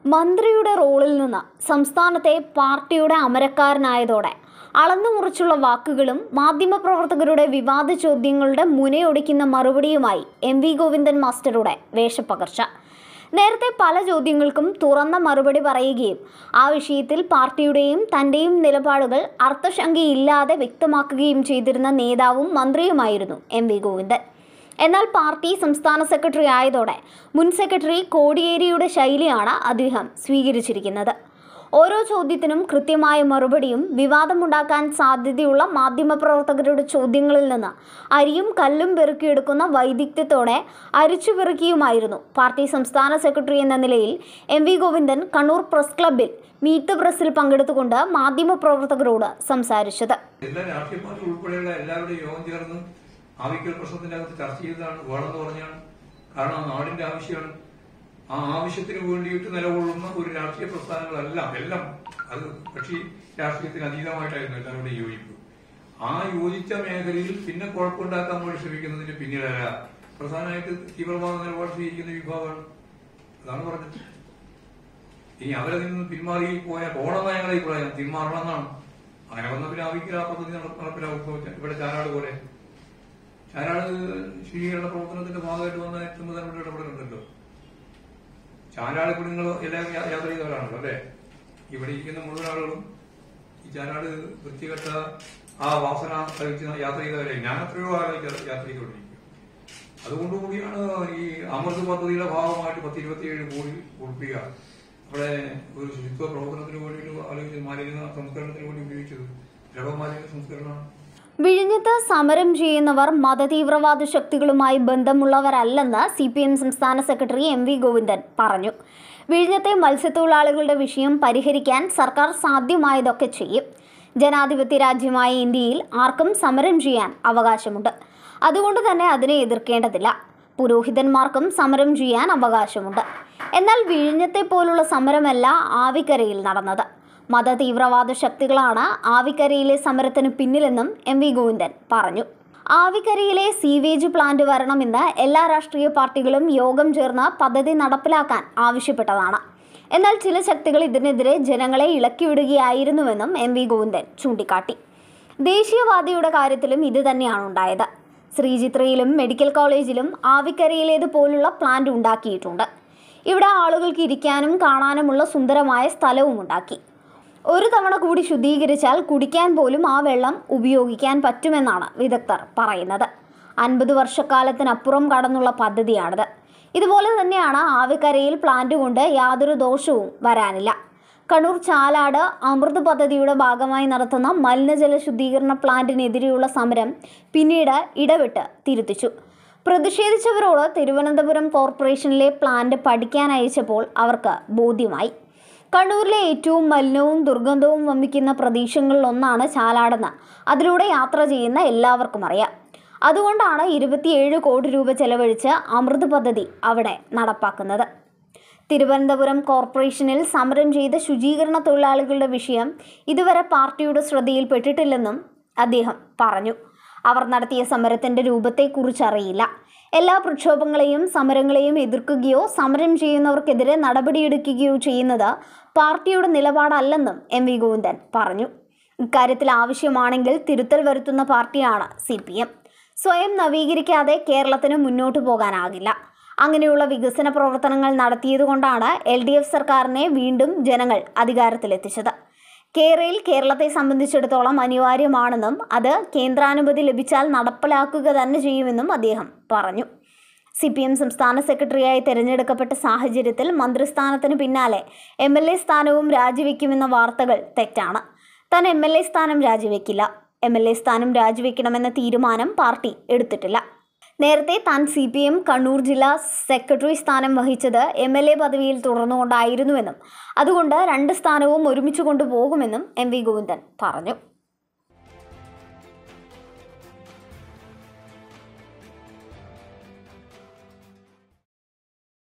മന്ത്രിയുടെ റോളിൽ നിന്ന് സംസ്ഥാനത്തെ പാർട്ടിയുടെ അമരക്കാരനായതോടെ അളന്നു മുറിച്ചുള്ള വാക്കുകളും മാധ്യമപ്രവർത്തകരുടെ വിവാദ ചോദ്യങ്ങളുടെ മുനയൊടിക്കുന്ന മറുപടിയുമായി എം വി ഗോവിന്ദൻ മാസ്റ്ററുടെ വേഷപ്പകർച്ച നേരത്തെ പല ചോദ്യങ്ങൾക്കും തുറന്ന മറുപടി പറയുകയും ആ വിഷയത്തിൽ പാർട്ടിയുടെയും തൻ്റെയും നിലപാടുകൾ അർത്ഥശങ്കയില്ലാതെ വ്യക്തമാക്കുകയും ചെയ്തിരുന്ന നേതാവും മന്ത്രിയുമായിരുന്നു എം വി ഗോവിന്ദൻ എന്നാൽ പാർട്ടി സംസ്ഥാന സെക്രട്ടറി ആയതോടെ മുൻ സെക്രട്ടറി കോടിയേരിയുടെ ശൈലിയാണ് അദ്ദേഹം സ്വീകരിച്ചിരിക്കുന്നത് ഓരോ ചോദ്യത്തിനും കൃത്യമായ മറുപടിയും വിവാദമുണ്ടാക്കാൻ സാധ്യതയുള്ള മാധ്യമപ്രവർത്തകരുടെ ചോദ്യങ്ങളിൽ നിന്ന് അരിയും കല്ലും പെറുക്കിയെടുക്കുന്ന വൈദഗ്ധ്യത്തോടെ അരിച്ചു പെറുക്കിയുമായിരുന്നു പാർട്ടി സംസ്ഥാന സെക്രട്ടറി എന്ന നിലയിൽ M V Govindan Kannur press ക്ലബ്ബിൽ മീറ്റ് പ്രസിൽ പങ്കെടുത്തുകൊണ്ട് മാധ്യമപ്രവർത്തകരോട് സംസാരിച്ചത് എല്ലാ രാഷ്ട്രീയ പാർട്ടി ഉൾപ്പെടെയുള്ള എല്ലാവരുടെയും യോഗം ചേർന്ന് ആവിക്കൽ പ്രശ്നത്തിന്റെ അകത്ത് ചർച്ച ചെയ്തതാണ് വേണമെന്ന് പറഞ്ഞാണ് കാരണം ആ നാടിന്റെ ആവശ്യമാണ് ആ ആവശ്യത്തിന് വേണ്ടിയിട്ട് നിലകൊള്ളുന്ന ഒരു രാഷ്ട്രീയ പ്രസ്ഥാനങ്ങളെല്ലാം എല്ലാം അത് കക്ഷി രാഷ്ട്രീയത്തിന് അതീതമായിട്ടായിരുന്നു എല്ലാവരുടെയും യോജിപ്പ് ആ യോജിച്ച മേഖലയിൽ പിന്നെ കുഴപ്പമുണ്ടാക്കാൻ വേണ്ടി ശ്രമിക്കുന്നതിന് പിന്നിലല്ല പ്രധാനമായിട്ട് തീവ്രവാദ നിലപാട് സ്വീകരിക്കുന്ന വിഭാഗമാണ് അതാണ് പറഞ്ഞത് ഇനി അവരെ നിന്ന് പിന്മാറി പോയ പോണമെന്ന് ഞങ്ങളുടെ അഭിപ്രായം പിന്മാറണം എന്നാണ് അങ്ങനെ വന്ന പിന്നെ ആവിക്കൽ ആ പദ്ധതി നട- നടപ്പിലാവും ഇപ്പോ ഇവിടെ ചാനാട് പോലെ ചാനാട് ശുചീകരണ പ്രവർത്തനത്തിന്റെ ഭാഗമായിട്ട് വന്ന ഏറ്റവും പ്രധാനപ്പെട്ട ഇടപെടലുണ്ടല്ലോ ചാനാട് കൂടി നിങ്ങൾ എല്ലാവരും യാ- യാത്ര ചെയ്തവരാണല്ലോ അല്ലെ ഇവിടെ ഇരിക്കുന്ന മുഴുവൻ ആളുകളും ഈ ചാനാട് വൃത്തികെട്ട ആ വാസന കഴിച്ച് യാത്ര ചെയ്തവരെ ഞാൻ എത്രയോ ആളായി യാത്ര ചെയ്തുകൊണ്ടിരിക്കും അതുകൊണ്ടുകൂടിയാണ് ഈ അമൃത് പദ്ധതിയുടെ ഭാഗമായിട്ട് പത്ത് ഇരുപത്തിയേഴ് കോടി ഉറപ്പിക അവിടെ ഒരു ശുചിത്വ പ്രവർത്തനത്തിന് വേണ്ടിയിട്ട് ആലോചിച്ചത് മാലിന്യ സംസ്കരണത്തിന് വേണ്ടി ഉപയോഗിച്ചത് ദ്രവമാലിന്യ സംസ്കരണമാണ് വിഴിഞ്ഞത്ത് സമരം ചെയ്യുന്നവർ മതതീവ്രവാദ ശക്തികളുമായി ബന്ധമുള്ളവരല്ലെന്ന് സി പി എം സംസ്ഥാന സെക്രട്ടറി എം വി ഗോവിന്ദൻ പറഞ്ഞു വിഴിഞ്ഞത്തെ മത്സ്യത്തൊഴിലാളികളുടെ വിഷയം പരിഹരിക്കാൻ സർക്കാർ സാധ്യമായതൊക്കെ ചെയ്യും ജനാധിപത്യ രാജ്യമായ ഇന്ത്യയിൽ ആർക്കും സമരം ചെയ്യാൻ അവകാശമുണ്ട് അതുകൊണ്ട് തന്നെ അതിനെ എതിർക്കേണ്ടതില്ല പുരോഹിതന്മാർക്കും സമരം ചെയ്യാൻ അവകാശമുണ്ട് എന്നാൽ വിഴിഞ്ഞത്തെ പോലുള്ള സമരമല്ല ആവിക്കരയിൽ നടന്നത് മതതീവ്രവാദ ശക്തികളാണ് ആവിക്കരയിലെ സമരത്തിന് പിന്നിലെന്നും എം വി ഗോവിന്ദൻ പറഞ്ഞു ആവിക്കരയിലെ സീവേജ് പ്ലാന്റ് വരണമെന്ന് എല്ലാ രാഷ്ട്രീയ പാർട്ടികളും യോഗം ചേർന്ന് പദ്ധതി നടപ്പിലാക്കാൻ ആവശ്യപ്പെട്ടതാണ് എന്നാൽ ചില ശക്തികൾ ഇതിനെതിരെ ജനങ്ങളെ ഇളക്കിവിടുകയായിരുന്നുവെന്നും എം വി ഗോവിന്ദൻ ചൂണ്ടിക്കാട്ടി ദേശീയവാദിയുടെ കാര്യത്തിലും ഇത് തന്നെയാണ് ഉണ്ടായത് ശ്രീചിത്രയിലും മെഡിക്കൽ കോളേജിലും ആവിക്കരയിലേതുപോലുള്ള പ്ലാന്റ് ഉണ്ടാക്കിയിട്ടുണ്ട് ഇവിടെ ആളുകൾക്ക് ഇരിക്കാനും കാണാനുമുള്ള സുന്ദരമായ സ്ഥലവും ഉണ്ടാക്കി ഒരു തവണ കൂടി ശുദ്ധീകരിച്ചാൽ കുടിക്കാൻ പോലും ആ വെള്ളം ഉപയോഗിക്കാൻ പറ്റുമെന്നാണ് വിദഗ്ധർ പറയുന്നത് അൻപത് വർഷക്കാലത്തിനപ്പുറം കടന്നുള്ള പദ്ധതിയാണിത് ഇതുപോലെ തന്നെയാണ് ആവിക്കരയിൽ പ്ലാന്റ് കൊണ്ട് യാതൊരു ദോഷവും വരാനില്ല കണ്ണൂർ ചാലാട് അമൃത് പദ്ധതിയുടെ ഭാഗമായി നടത്തുന്ന മലിനജല ശുദ്ധീകരണ പ്ലാന്റിനെതിരെയുള്ള സമരം പിന്നീട് ഇടവിട്ട് തിരുത്തിച്ചു പ്രതിഷേധിച്ചവരോട് തിരുവനന്തപുരം കോർപ്പറേഷനിലെ പ്ലാന്റ് പഠിക്കാൻ അയച്ചപ്പോൾ അവർക്ക് ബോധ്യമായി കണ്ണൂരിലെ ഏറ്റവും മലിനവും ദുർഗന്ധവും വമിക്കുന്ന പ്രദേശങ്ങളിലൊന്നാണ് ചാലാടെന്ന് അതിലൂടെ യാത്ര ചെയ്യുന്ന എല്ലാവർക്കും അറിയാം അതുകൊണ്ടാണ് ഇരുപത്തിയേഴ് കോടി രൂപ ചെലവഴിച്ച് അമൃത് പദ്ധതി അവിടെ നടപ്പാക്കുന്നത് തിരുവനന്തപുരം കോർപ്പറേഷനിൽ സമരം ചെയ്ത ശുചീകരണ തൊഴിലാളികളുടെ വിഷയം ഇതുവരെ പാർട്ടിയുടെ ശ്രദ്ധയിൽപ്പെട്ടിട്ടില്ലെന്നും അദ്ദേഹം പറഞ്ഞു അവർ നടത്തിയ സമരത്തിന്റെ രൂപത്തെക്കുറിച്ച് അറിയില്ല എല്ലാ പ്രക്ഷോഭങ്ങളെയും സമരങ്ങളെയും എതിർക്കുകയോ സമരം ചെയ്യുന്നവർക്കെതിരെ നടപടിയെടുക്കുകയോ ചെയ്യുന്നത് പാർട്ടിയുടെ നിലപാടല്ലെന്നും എം വി ഗോവിന്ദൻ പറഞ്ഞു ഇക്കാര്യത്തിൽ ആവശ്യമാണെങ്കിൽ തിരുത്തൽ വരുത്തുന്ന പാർട്ടിയാണ് സി പി എം സ്വയം നവീകരിക്കാതെ കേരളത്തിന് മുന്നോട്ടു പോകാനാകില്ല അങ്ങനെയുള്ള വികസന പ്രവർത്തനങ്ങൾ നടത്തിയതുകൊണ്ടാണ് എൽ ഡി എഫ് സർക്കാരിനെ വീണ്ടും ജനങ്ങൾ അധികാരത്തിലെത്തിച്ചത് കേരയിൽ കേരളത്തെ സംബന്ധിച്ചിടത്തോളം അനിവാര്യമാണെന്നും അത് കേന്ദ്രാനുമതി ലഭിച്ചാൽ നടപ്പിലാക്കുക തന്നെ ചെയ്യുമെന്നും അദ്ദേഹം പറഞ്ഞു സി പി എം സംസ്ഥാന സെക്രട്ടറിയായി തെരഞ്ഞെടുക്കപ്പെട്ട സാഹചര്യത്തിൽ മന്ത്രിസ്ഥാനത്തിന് പിന്നാലെ എം എൽ എ സ്ഥാനവും രാജിവെക്കുമെന്ന വാർത്തകൾ തെറ്റാണ് താൻ എം എൽ എ സ്ഥാനം രാജിവെക്കില്ല എം എൽ എ സ്ഥാനം രാജിവെക്കണമെന്ന തീരുമാനം പാർട്ടി എടുത്തിട്ടില്ല നേരത്തെ താൻ സി പി എം കണ്ണൂർ ജില്ലാ സെക്രട്ടറി സ്ഥാനം വഹിച്ചത് എം എൽ എ പദവിയിൽ തുടർന്നുകൊണ്ടായിരുന്നുവെന്നും അതുകൊണ്ട് രണ്ട് സ്ഥാനവും ഒരുമിച്ച് കൊണ്ടുപോകുമെന്നും എം വി ഗോവിന്ദൻ പറഞ്ഞു